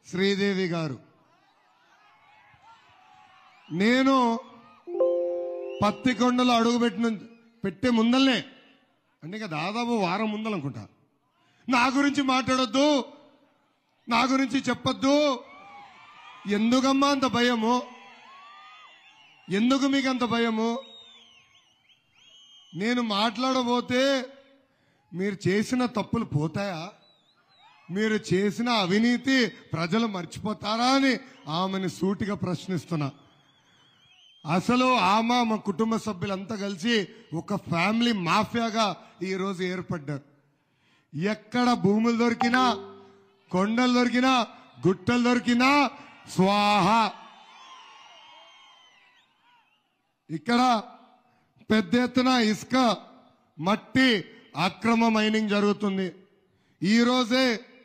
శ్రీదేవి గారు నేను పత్తికొండలో అడుగుపెట్టిన పెట్టే ముందల్నే అంటే ఇక దాదాపు వారం ముందలనుకుంటా నా గురించి మాట్లాడొద్దు నా గురించి చెప్పొద్దు ఎందుకమ్మా అంత భయము ఎందుకు మీకు అంత భయము నేను మాట్లాడబోతే మీరు చేసిన తప్పులు పోతాయా మీరు చేసిన అవినీతి ప్రజలు మర్చిపోతారా అని ఆమెను సూటిగా ప్రశ్నిస్తున్నా అసలు ఆమె మా కుటుంబ సభ్యులంతా కలిసి ఒక ఫ్యామిలీ మాఫియాగా ఈరోజు ఏర్పడ్డారు ఎక్కడ భూములు దొరికినా కొండలు దొరికినా గుట్టలు దొరికినా స్వాహ ఇక్కడ పెద్ద ఎత్తున ఇసుక మట్టి అక్రమ మైనింగ్ జరుగుతుంది ఈ రోజే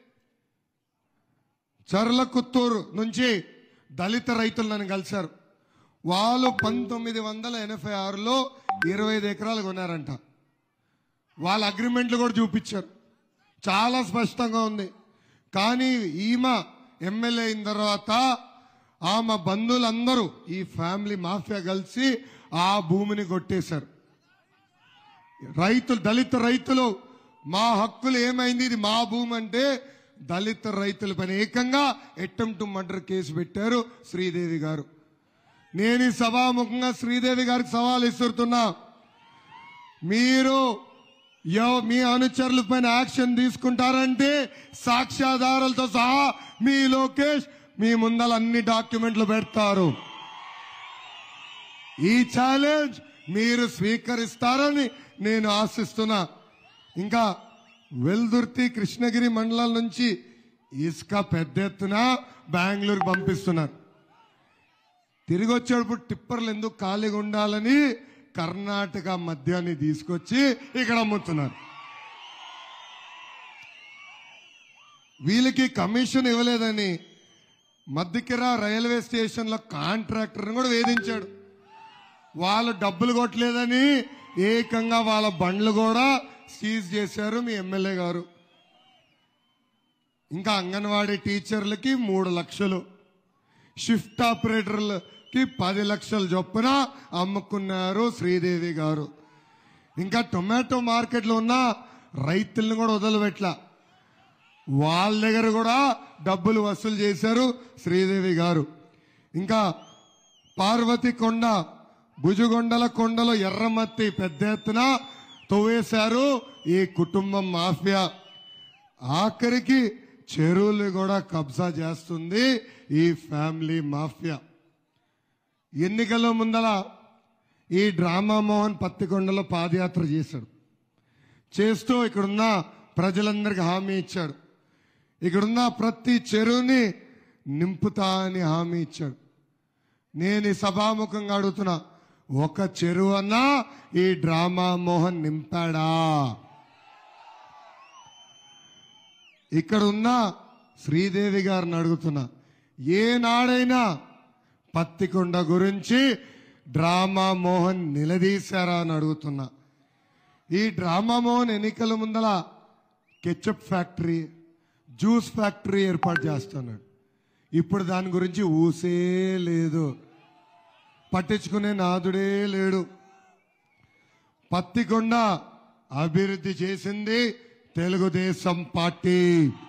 చర్లకుత్తూరు నుంచి దళిత రైతులు నన్ను కలిశారు వాళ్ళు పంతొమ్మిది వందల ఎనభై ఆరులో ఇరవై ఐదు ఎకరాలు కొన్నారంట వాళ్ళ అగ్రిమెంట్లు కూడా చూపించారు చాలా స్పష్టంగా ఉంది కానీ ఈమె ఎమ్మెల్యే అయిన తర్వాత ఆమె బంధువులందరూ ఈ ఫ్యామిలీ మాఫియా కలిసి ఆ భూమిని కొట్టేశారు రైతులు దళిత రైతులు మా హక్కులు ఏమైంది ఇది మా భూమి అంటే దళిత రైతుల పైన ఏకంగా ఎట్టంటు మర్డర్ కేసు పెట్టారు శ్రీదేవి గారు నేను ఈ సభాముఖంగా శ్రీదేవి గారికి సవాల్ ఇస్తున్నా మీరు ఎవ- మీ అనుచరుల పైన యాక్షన్ తీసుకుంటారంటే సాక్ష్యాధారాలతో సహా మీ లోకేష్ మీ ముందల అన్ని డాక్యుమెంట్లు పెడతారు ఈ ఛాలెంజ్ మీరు స్వీకరిస్తారని నేను ఆశిస్తున్నా ఇంకా వెల్దుర్తి కృష్ణగిరి మండలం నుంచి ఇసుక పెద్ద ఎత్తున బెంగళూరు పంపిస్తున్నారు తిరిగి వచ్చేటప్పుడు టిప్పర్లు ఎందుకు ఖాళీగా ఉండాలని కర్ణాటక మద్యాన్ని తీసుకొచ్చి ఇక్కడ అమ్ముతున్నారు వీళ్ళకి కమిషన్ ఇవ్వలేదని మధ్యకిర రైల్వే స్టేషన్లో కాంట్రాక్టర్ని కూడా వేధించాడు వాళ్ళు డబ్బులు కొట్టలేదని ఏకంగా వాళ్ళ బండ్లు కూడా సీజ్ చేశారు మీ ఎమ్మెల్యే గారు ఇంకా అంగన్వాడీ టీచర్లకి మూడు లక్షలు షిఫ్ట్ ఆపరేటర్లకి పది లక్షల చొప్పున అమ్ముకున్నారు శ్రీదేవి గారు ఇంకా టొమాటో మార్కెట్లో ఉన్న రైతులను కూడా వదలబెట్ల వాళ్ళ దగ్గర కూడా డబ్బులు వసూలు చేశారు శ్రీదేవి గారు ఇంకా పార్వతి కొండ భుజగొండల కొండలో ఎర్రమత్తి పెద్ద ఎత్తున తవ్వేశారు ఈ కుటుంబం మాఫియా ఆఖరికి చెరువులు కూడా కబ్జా చేస్తుంది ఈ ఫ్యామిలీ మాఫియా ఎన్నికల ముందల ఈ డ్రామా మోహన్ పత్తికొండలో పాదయాత్ర చేశాడు చేస్తూ ఇక్కడున్న ప్రజలందరికీ హామీ ఇచ్చాడు ఇక్కడున్న ప్రతి చెరువుని నింపుతా అని హామీ ఇచ్చాడు నేను ఈ సభాముఖంగా అడుగుతున్నా ఒక చెరువు అన్నా ఈ డ్రామా మోహన్ నింపాడా ఇక్కడ ఉన్న శ్రీదేవి గారిని అడుగుతున్నా ఏనాడైనా పత్తికొండ గురించి డ్రామా మోహన్ నిలదీశారా అని అడుగుతున్నా ఈ డ్రామా మోహన్ ఎన్నికల ముందల కెచప్ ఫ్యాక్టరీ జ్యూస్ ఫ్యాక్టరీ ఏర్పాటు చేస్తున్నాడు ఇప్పుడు దాని గురించి ఊసే లేదు పట్టించుకునే నాదుడే లేడు పత్తికొండ అభివృద్ధి చేసింది తెలుగుదేశం పార్టీ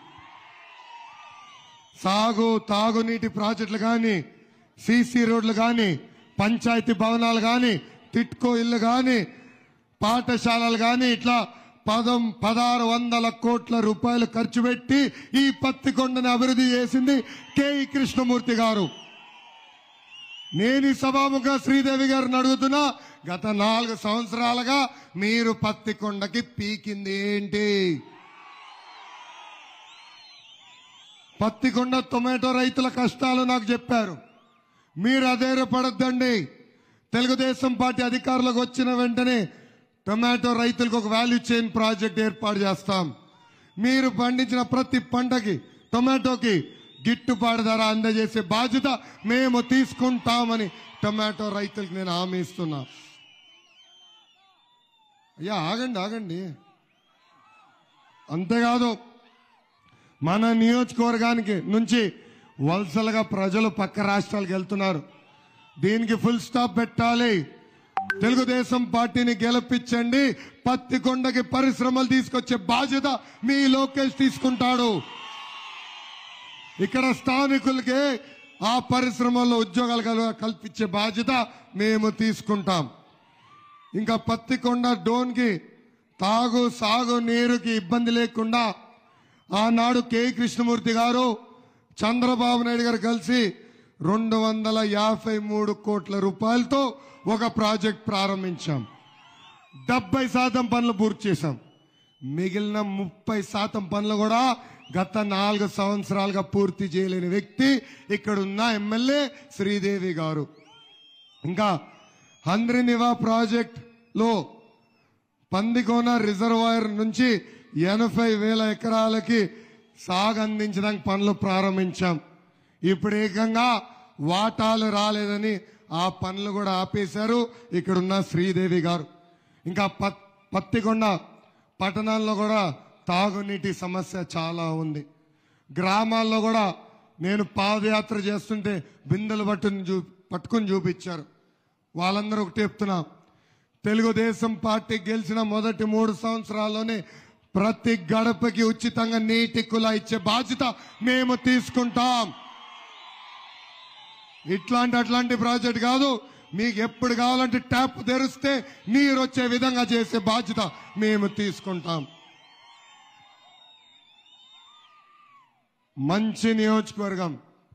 సాగు తాగునీటి ప్రాజెక్టులు కానీ సీసీ రోడ్లు కానీ పంచాయతీ భవనాలు కానీ టిట్కో ఇల్లు కానీ పాఠశాలలు కానీ ఇట్లా పదం పదహారు వందల కోట్ల రూపాయలు ఖర్చు పెట్టి ఈ పత్తికొండని అభివృద్ధి చేసింది కేఈ కృష్ణమూర్తి గారు నేను ఈ సభాముఖ శ్రీదేవి గారిని అడుగుతున్నా గత నాలుగు సంవత్సరాలుగా మీరు పత్తికొండకి పీకింది ఏంటి పత్తికొండ టొమాటో రైతుల కష్టాలు నాకు చెప్పారు మీరు అధైర్యపడద్దండి తెలుగుదేశం పార్టీ అధికారులకు వచ్చిన వెంటనే టొమాటో రైతులకు ఒక వాల్యూ చైన్ ప్రాజెక్ట్ ఏర్పాటు చేస్తాం మీరు పండించిన ప్రతి పంటకి టొమాటోకి గిట్టుబాటు ధర అందజేసే బాధ్యత మేము తీసుకుంటామని టొమాటో రైతులకు నేను హామీ ఇస్తున్నా అయ్యా ఆగండి ఆగండి అంతేకాదు మన నియోజకవర్గానికి నుంచి వలసలుగా ప్రజలు పక్క రాష్ట్రాలకు వెళ్తున్నారు దీనికి ఫుల్ స్టాప్ పెట్టాలి తెలుగుదేశం పార్టీని గెలిపించండి పత్తి కొండకి పరిశ్రమలు తీసుకొచ్చే బాధ్యత మీ లోకేష్ తీసుకుంటాడు ఇక్కడ స్థానికులకి ఆ పరిశ్రమల్లో ఉద్యోగాలు కల- కల్పించే బాధ్యత మేము తీసుకుంటాం ఇంకా పత్తికొండ డోన్కి తాగు సాగు నీరుకి ఇబ్బంది లేకుండా ఆనాడు కె కృష్ణమూర్తి గారు చంద్రబాబు నాయుడు గారు కలిసి రెండు వందల యాభై మూడు కోట్ల రూపాయలతో ఒక ప్రాజెక్ట్ ప్రారంభించాం డెబ్బై శాతం పనులు పూర్తి చేశాం మిగిలిన ముప్పై శాతం పనులు కూడా గత నాలుగు సంవత్సరాలుగా పూర్తి చేయలేని వ్యక్తి ఇక్కడున్న ఎమ్మెల్యే శ్రీదేవి గారు ఇంకా హంద్రినివా ప్రాజెక్ట్ లో పందికోన రిజర్వాయర్ నుంచి ఎనభై వేల ఎకరాలకి సాగు అందించడానికి పనులు ప్రారంభించాం ఇప్పుడు ఏకంగా వాటాలు రాలేదని ఆ పనులు కూడా ఆపేశారు ఇక్కడున్న శ్రీదేవి గారు ఇంకా పత్ పత్తికొండ పట్టణాల్లో కూడా తాగునీటి సమస్య చాలా ఉంది గ్రామాల్లో కూడా నేను పాదయాత్ర చేస్తుంటే బిందెలు పట్టుని చూ పట్టుకుని చూపించారు వాళ్ళందరూ ఒకటి చెప్తున్నా తెలుగుదేశం పార్టీ గెలిచిన మొదటి మూడు సంవత్సరాల్లోనే ప్రతి గడపకి ఉచితంగా నీటి కులా ఇచ్చే బాధ్యత మేము తీసుకుంటాం ఇట్లాంటి అట్లాంటి ప్రాజెక్ట్ కాదు మీకు ఎప్పుడు కావాలంటే ట్యాప్ తెరిస్తే నీరు వచ్చే విధంగా చేసే బాధ్యత మేము తీసుకుంటాం మంచి నియోజకవర్గం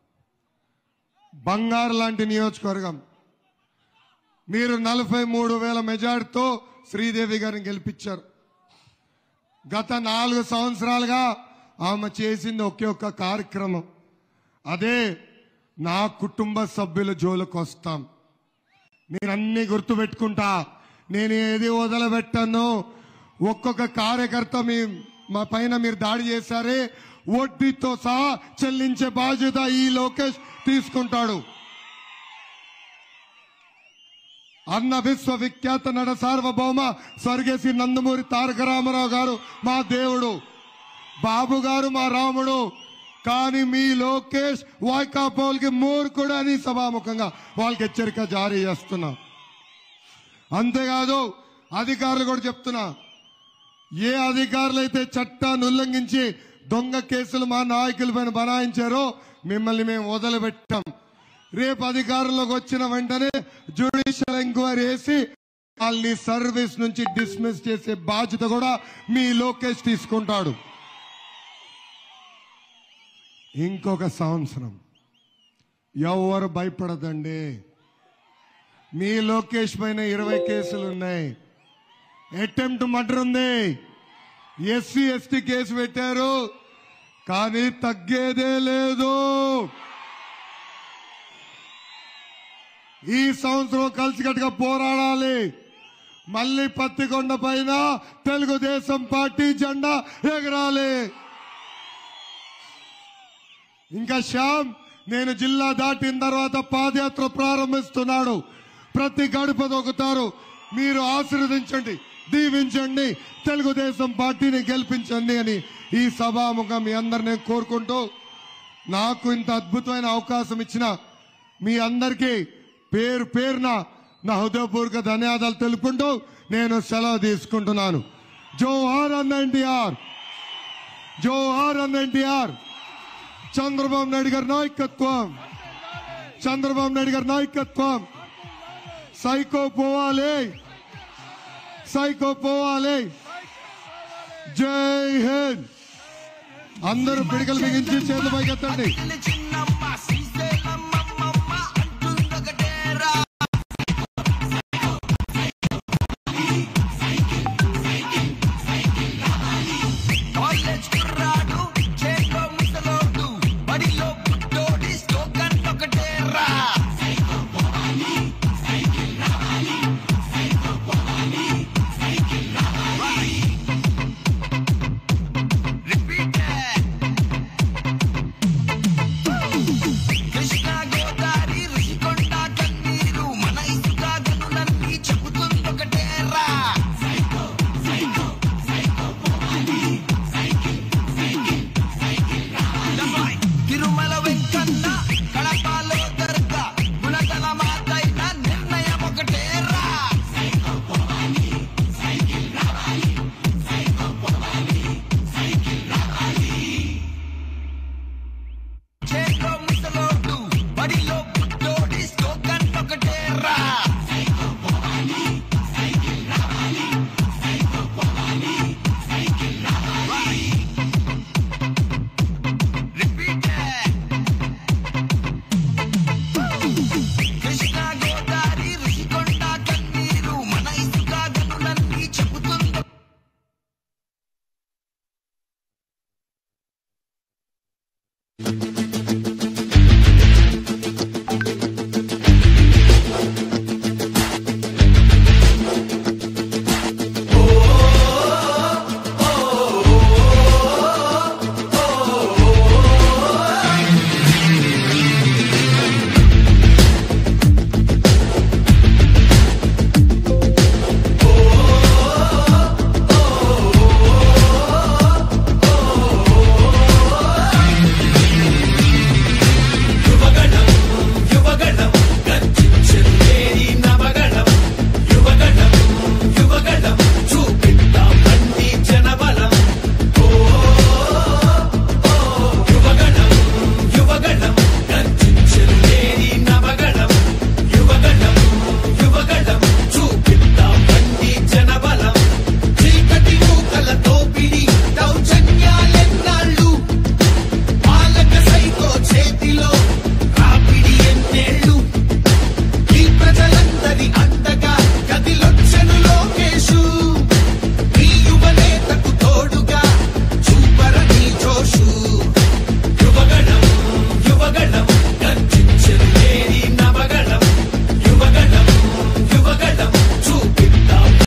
బంగారు లాంటి నియోజకవర్గం మీరు నలభై మూడు వేల మెజార్టీతో శ్రీదేవి గారిని గెలిపించారు గత నాలుగు సంవత్సరాలుగా ఆమె చేసింది ఒకే ఒక్క కార్యక్రమం అదే నా కుటుంబ సభ్యుల జోలికి వస్తాం నేను అన్ని గుర్తుపెట్టుకుంటా నేను ఏది వదలబెట్టాను ఒక్కొక్క కార్యకర్త మీ మా పైన మీరు దాడి చేశారే వడ్డీతో సహా చెల్లించే బాధ్యత ఈ లోకేష్ తీసుకుంటాడు అన్న విశ్వవిఖ్యాత నట సార్వభౌమ స్వర్గేసి నందమూరి తారక రామారావు గారు మా దేవుడు బాబు గారు మా రాముడు కానీ మీ లోకేష్ వాయికాపోల్కి మూర్ఖుడు అని సభాముఖంగా వాళ్ళకి హెచ్చరిక జారీ చేస్తున్నా అంతేకాదు అధికారులు కూడా చెప్తున్నా ఏ అధికారులు అయితే చట్టాన్ని ఉల్లంఘించి దొంగ కేసులు మా నాయకుల పైన బనాయించారో మిమ్మల్ని మేము వదిలిపెట్టాం రేపు అధికారంలోకి వచ్చిన వెంటనే జ్యుడిషియల్ ఎంక్వైరీ వేసి వాళ్ళని సర్వీస్ నుంచి డిస్మిస్ చేసే బాధ్యత కూడా మీ లోకేష్ తీసుకుంటాడు ఇంకొక సంవత్సరం ఎవరు భయపడదండి మీ లోకేష్ పైన ఇరవై కేసులు ఉన్నాయి అటెంప్ట్ మర్డర్ ఉంది ఎస్సీ ఎస్టీ కేసు పెట్టారు కానీ తగ్గేదే లేదు ఈ సంవత్సరం కలిసికట్టుగా పోరాడాలి మళ్ళీ పత్తికొండ పైన తెలుగుదేశం పార్టీ జెండా ఎగరాలి ఇంకా శ్యామ్ నేను జిల్లా దాటిన తర్వాత పాదయాత్ర ప్రారంభిస్తున్నాడు ప్రతి గడప దొక్కుతారు మీరు ఆశీర్వదించండి దీవించండి తెలుగుదేశం పార్టీని గెలిపించండి అని ఈ సభాముఖం మీ అందరినీ కోరుకుంటూ నాకు ఇంత అద్భుతమైన అవకాశం ఇచ్చిన మీ అందరికీ పేరు పేరున నా హృదయపూర్వక ధన్యవాదాలు తెలుపుకుంటూ నేను సెలవు తీసుకుంటున్నాను జోహార్ అన్న ఎన్టీఆర్ జోహార్ అన్న ఎన్టీఆర్ చంద్రబాబు నాయుడు గారి నాయకత్వం చంద్రబాబు నాయుడు గారి నాయకత్వం సైకో పోవాలి సైకో పోవాలి జై హింద్ అందరూ పిడికలు బిగించి చేతులు పైకెత్తండి చిన్నమ్మ శ్రీశైలమ్మమ్మ అంటుందొకటేరా కాలేజ్ కుర్రాడు చేతిలో ముసలోడు బడిలో పుట్టోడి స్లోగన్ ఒకటేరా రిపీట్ Thank